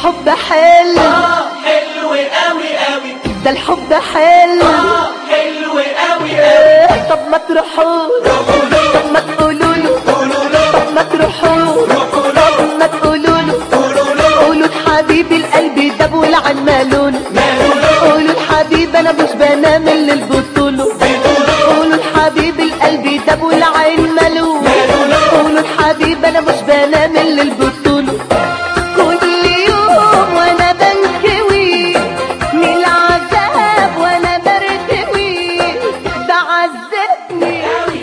الحب حلو اه حلو قوي قوي ده الحب حلو اه حلو قوي قوي إيه، طب ما تروحوا طب ما تقولوا له قولوا له طب ما تروحوا روحوا له طب ما تقولوا له قولوا له قولوا لحبيبي القلب ده والعن مالونه مالوا له قولوا لحبيب انا مش بنام اللي البطوله قولوا لحبيب القلب ده والعين مالونه قولوا لحبيب انا مش بنام اللي البطوله كل يوم وانا بنكوي من العذاب وانا برتوي ده عذبني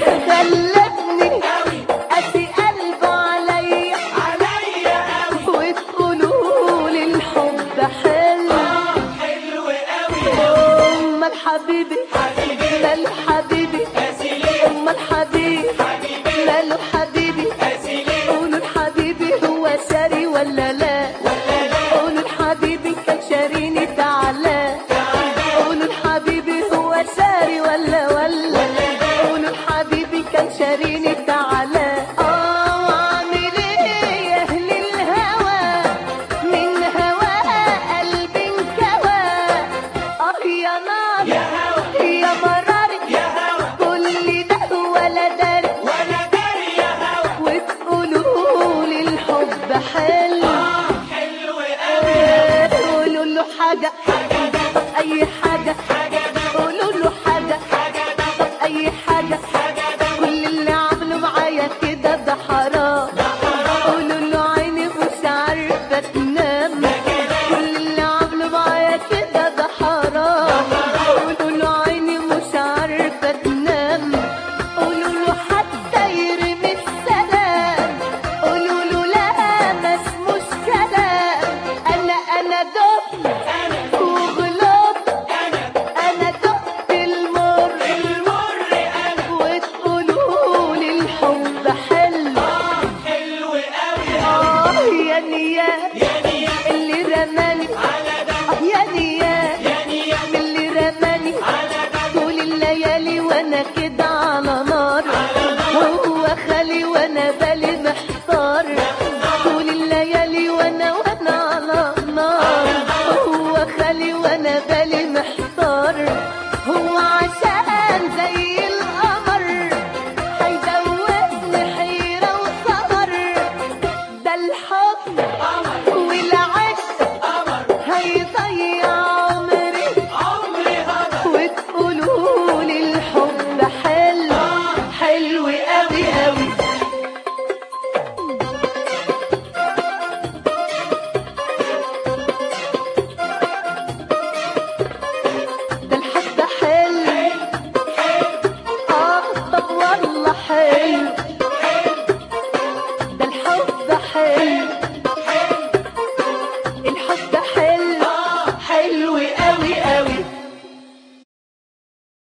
خلتني قاسي قلبه عليا عليا قوي وتقولوا لي الحب حلو حلو قوي امال حبيبي حبيبي ماله حبيبي قاسي ليه امال حبيبي حبيبي ماله حبيبي قاسي ليه قولوا لحبيبي هو شاري ولا لا قولوا لحبيبي كان شاريني تعالى قولوا لحبيبي هو شاري ولا ولا قولوا لحبيبي كان شاريني تعالى اه واعمل ايه يا اهل الهوى من هوى قلبي انكوى اه يا نار يا هوا يا مراري يا هوا كل ده ولا داري ولا داري يا هوا وتقولوا لي الحب حلو اه حلو قوي قولوا له حاجة طب أي حاجة حاجه ده قولوا له حاجة حاجه ده طب أي حاجة حاجه ده كل اللي عمله معايا كده ده حرام قولوا له عيني مش عارفة تنام كل اللي عمله معايا كده ده حرام قولوا له عيني مش عارفة تنام قولوا له حتى يرمي السلام قولوا له لا ما اسموش كلام انا انا دقت وغلطت انا دقت المر المر انا وتقولوا لي الحب حلو حلو قوي اه يا نيات يا نيا اللي رماني على ده اه يا نيات يا نيا اللي رماني على ده طول الليالي وانا كده على نار هو خالي وانا بالي